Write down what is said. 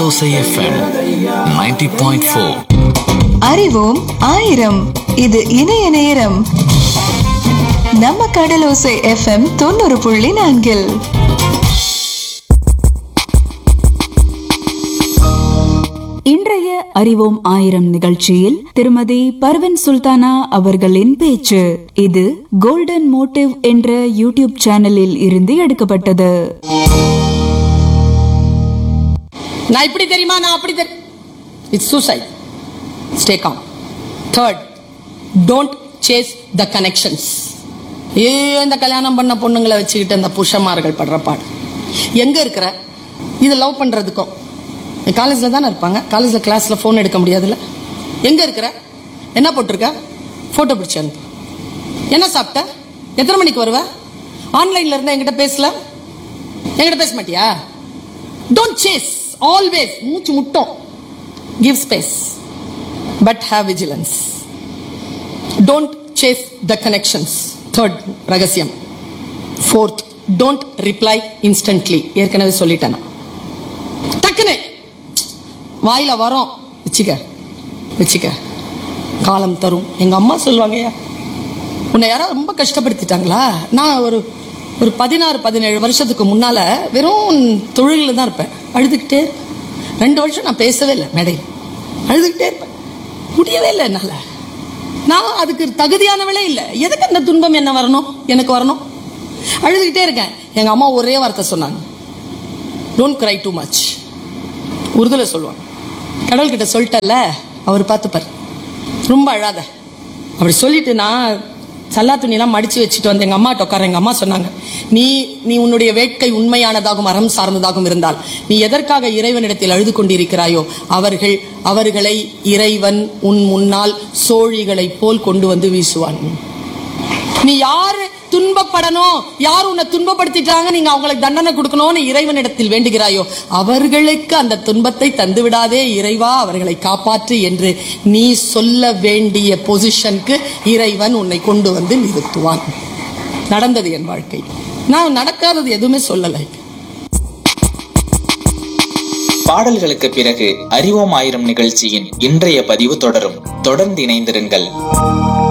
கடலோசை FM 90.4 point four அறிவோம் ஆயிரம் இது இணைய நேரம் நம்ம கடலோசை எஃப்எம் தொண்ணூறு புள்ளி நான்கில் இன்றைய அறிவோம் ஆயிரம் நிகழ்ச்சியில் திருமதி பர்வின் சுல்தானா அவர்களின் பேச்சு இது கோல்டன் மோட்டிவ் என்ற யூடியூப் சேனலில் இருந்து எடுக்கப்பட்டது நான் இப்படி தெரியுமா நான் அப்படி தெரியும் it's suicide stay calm third don't chase the connections ஏ இந்த கல்யாணம் பண்ண பொண்ணுங்களை வச்சுக்கிட்டு அந்த புருஷന്മാர்கள் படுற பாடு எங்க இருக்கிற இதை லவ் பண்றதுக்கும் காலேஜில் தானே இருப்பாங்க காலேஜில் கிளாஸில் ஃபோன் எடுக்க முடியாதுல்ல எங்க இருக்கிற என்ன போட்டிருக்க ஃபோட்டோ பிடிச்சி அனுப்பு என்ன சாப்பிட்ட எத்தனை மணிக்கு வருவ ஆன்லைன்ல இருந்தா என்கிட்ட பேசல என்கிட்ட பேச மாட்டியா டோன்ட் சேஸ் ஆல்வேஸ் மூச்சு முட்டும் give space but have vigilance don't chase the connections third ரகசியம் ஃபோர்த் டோன்ட் ரிப்ளை இன்ஸ்டன்ட்லி ஏற்கனவே சொல்லிட்டேன் நான். டக்குன்னு வாயில வரோம் வச்சுக்க வச்சுக்க காலம் தரும் எங்க அம்மா சொல்லுவாங்கய்யா உன்னை யாராவது ரொம்ப கஷ்டப்படுத்திட்டாங்களா நான் ஒரு ஒரு பதினாறு பதினேழு வருஷத்துக்கு முன்னால வெறும் தொழிலில் தான் இருப்பேன் அழுதுகிட்டே இருப்பேன். ரெண்டு வருஷம் நான் பேசவே இல்லை மேடையில் அழுதுகிட்டே இருப்பேன் முடியவே இல்லை என்னால நான் அதுக்கு தகுதியானவளே இல்லை எதுக்கு அந்த துன்பம் என்ன வரணும் எனக்கு வரணும் அழுதுகிட்டே இருக்கேன் எங்க அம்மா ஒரே வார்த்தை சொன்னாங்க டோன்ட் cry டூ மச் உருதுல சொல்லுவாங்க கடவுள்கிட்ட சொல்லிட்டல அவர் பார்த்துப்பார் ரொம்ப அழாத அப்படி சொல்லிட்டு நான் சல்லா துணியெல்லாம் மடிச்சு வச்சுட்டு வந்து எங்க அம்மாட்ட உட்கார எங்க அம்மா சொன்னாங்க நீ நீ உன்னுடைய வேட்கை உண்மையானதாகவும் அறம் சார்ந்ததாகவும் இருந்தால் நீ எதற்காக இறைவனிடத்தில் அழுது கொண்டிருக்கிறாயோ அவர்கள் அவர்களை இறைவன் உன் முன்னால் சோழிகளைப் போல் கொண்டு வந்து வீசுவான் நீ யாரு துன்பப்படணும் யார் உன்னை துன்பப்படுத்திட்டாங்க நீங்க அவங்களுக்கு தண்டனை கொடுக்கணும்னு இறைவனிடத்தில் வேண்டுகிறாயோ அவர்களுக்கு அந்த துன்பத்தை தந்து விடாதே இறைவா அவர்களை காப்பாற்று என்று நீ சொல்ல வேண்டிய பொசிஷனுக்கு இறைவன் உன்னை கொண்டு வந்து நிறுத்துவான் நடந்தது என் வாழ்க்கை நான் நடக்காதது எதுவுமே சொல்லலை பாடல்களுக்கு பிறகு அறிவோம் ஆயிரம் நிகழ்ச்சியின் இன்றைய பதிவு தொடரும் தொடர்ந்து இணைந்திருங்கள்